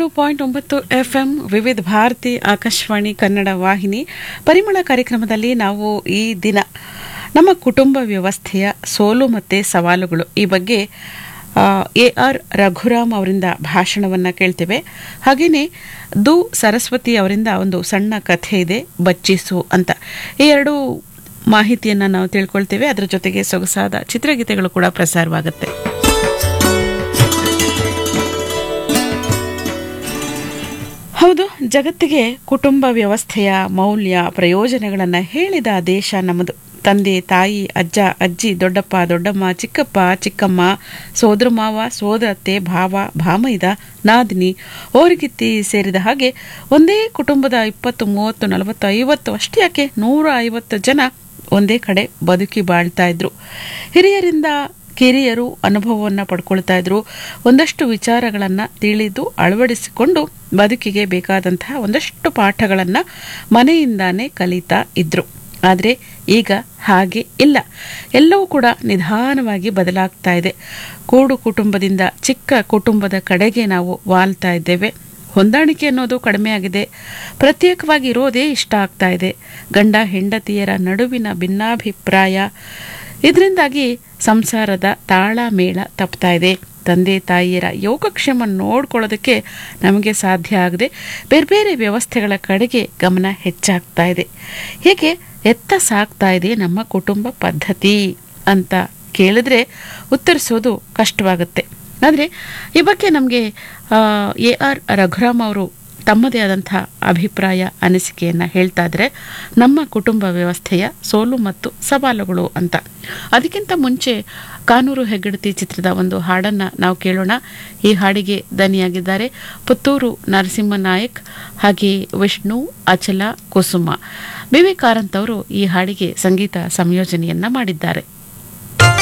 ಎರಡು ಪಾಯಿಂಟ್ ಒಂಬತ್ತು F M ವಿವಿಧ ಭಾರತಿ ಆಕಾಶವಾಣಿ ಕನ್ನಡ ವಾಹಿನಿ ಪರಿಮಳ ಕಾರ್ಯಕ್ರಮದಲ್ಲಿ ನಾವು ಈ ದಿನ ನಮ್ಮ ಕುಟುಂಬ ವ್ಯವಸ್ಥೆಯ ಸೋಲು ಮತ್ತು ಸವಾಲುಗಳು ಈ ಬಗ್ಗೆ ಎ ಆರ್ ರಘುರಾಮ್ ಅವರಿಂದ ಭಾಷಣವನ್ನು ಕೇಳ್ತೇವೆ ಹಾಗೆಯೇ ದು ಸರಸ್ವತಿ ಅವರಿಂದ ಒಂದು ಸಣ್ಣ ಕಥೆ ಇದೆ ಬಚ್ಚಿಸು ಅಂತ ಈ ಎರಡು ಮಾಹಿತಿಯನ್ನು ನಾವು ತಿಳ್ಕೊಳ್ತೇವೆ ಅದರ ಜೊತೆಗೆ ಸೊಗಸಾದ ಚಿತ್ರಗೀತೆಗಳು ಕೂಡ ಪ್ರಸಾರವಾಗುತ್ತೆ ಹೌದು ಜಗತ್ತಿಗೆ ಕುಟುಂಬ ವ್ಯವಸ್ಥೆಯ ಮೌಲ್ಯ ಪ್ರಯೋಜನಗಳನ್ನು ಹೇಳಿದ ದೇಶ ನಮ್ಮದು ತಂದೆ ತಾಯಿ ಅಜ್ಜ ಅಜ್ಜಿ ದೊಡ್ಡಪ್ಪ ದೊಡ್ಡಮ್ಮ ಚಿಕ್ಕಪ್ಪ ಚಿಕ್ಕಮ್ಮ ಸೋದರ ಮಾವ ಸೋದರತ್ತೆ ಭಾವ ಭಾಮೈದ ನಾದಿನಿ ಓರಿಗಿತ್ತಿ ಸೇರಿದ ಹಾಗೆ ಒಂದೇ ಕುಟುಂಬದ ಇಪ್ಪತ್ತು ಮೂವತ್ತು ನಲವತ್ತು ಐವತ್ತು ಅಷ್ಟೇ ಯಾಕೆ ನೂರ ಐವತ್ತು ಜನ ಒಂದೇ ಕಡೆ ಬದುಕಿ ಬಾಳ್ತಾ ಇದ್ರು ಹಿರಿಯರಿಂದ ಕಿರಿಯರು ಅನುಭವವನ್ನು ಪಡ್ಕೊಳ್ತಾ ಇದ್ರು ಒಂದಷ್ಟು ವಿಚಾರಗಳನ್ನು ತಿಳಿದು ಅಳವಡಿಸಿಕೊಂಡು ಬದುಕಿಗೆ ಬೇಕಾದಂತಹ ಒಂದಷ್ಟು ಪಾಠಗಳನ್ನು ಮನೆಯಿಂದಾನೇ ಕಲಿತಾ ಇದ್ರು ಆದರೆ ಈಗ ಹಾಗೆ ಇಲ್ಲ ಎಲ್ಲವೂ ಕೂಡ ನಿಧಾನವಾಗಿ ಬದಲಾಗ್ತಾ ಇದೆ ಕೂಡು ಕುಟುಂಬದಿಂದ ಚಿಕ್ಕ ಕುಟುಂಬದ ಕಡೆಗೆ ನಾವು ವಾಲ್ತಾ ಇದ್ದೇವೆ ಹೊಂದಾಣಿಕೆ ಅನ್ನೋದು ಕಡಿಮೆ ಆಗಿದೆ ಪ್ರತ್ಯೇಕವಾಗಿ ಇರೋದೇ ಇಷ್ಟ ಆಗ್ತಾ ಇದೆ ಗಂಡ ಹೆಂಡತಿಯರ ನಡುವಿನ ಭಿನ್ನಾಭಿಪ್ರಾಯ ಇದರಿಂದಾಗಿ ಸಂಸಾರದ ತಾಳ ಮೇಳ ತಪ್ತಾ ಇದೆ ತಂದೆ ತಾಯಿಯರ ಯೋಗಕ್ಷೇಮ ನೋಡ್ಕೊಳ್ಳೋದಕ್ಕೆ ನಮಗೆ ಸಾಧ್ಯ ಆಗದೆ ಬೇರೆ ಬೇರೆ ವ್ಯವಸ್ಥೆಗಳ ಕಡೆಗೆ ಗಮನ ಹೆಚ್ಚಾಗ್ತಾ ಇದೆ ಹೇಗೆ ಎತ್ತ ಸಾಗ್ತಾ ಇದೆ ನಮ್ಮ ಕುಟುಂಬ ಪದ್ಧತಿ ಅಂತ ಕೇಳಿದ್ರೆ ಉತ್ತರಿಸೋದು ಕಷ್ಟವಾಗುತ್ತೆ ಆದರೆ ಈ ಬಗ್ಗೆ ನಮಗೆ ಎ ಆರ್ ರಘುರಾಮ್ ಅವರು ತಮ್ಮದೇ ಆದಂಥ ಅಭಿಪ್ರಾಯ ಅನಿಸಿಕೆಯನ್ನು ಹೇಳ್ತಾ ಇದ್ರೆ ನಮ್ಮ ಕುಟುಂಬ ವ್ಯವಸ್ಥೆಯ ಸೋಲು ಮತ್ತು ಸವಾಲುಗಳು ಅಂತ ಅದಕ್ಕಿಂತ ಮುಂಚೆ ಕಾನೂರು ಹೆಗ್ಗಡತಿ ಚಿತ್ರದ ಒಂದು ಹಾಡನ್ನು ನಾವು ಕೇಳೋಣ ಈ ಹಾಡಿಗೆ ದನಿಯಾಗಿದ್ದಾರೆ ಪುತ್ತೂರು ನರಸಿಂಹ ನಾಯಕ್ ಹಾಗೆ ವಿಷ್ಣು ಅಚಲ ಕುಸುಮ ಬಿ ವಿ ಕಾರಂತ್ ಅವರು ಈ ಹಾಡಿಗೆ ಸಂಗೀತ ಸಂಯೋಜನೆಯನ್ನ ಮಾಡಿದ್ದಾರೆ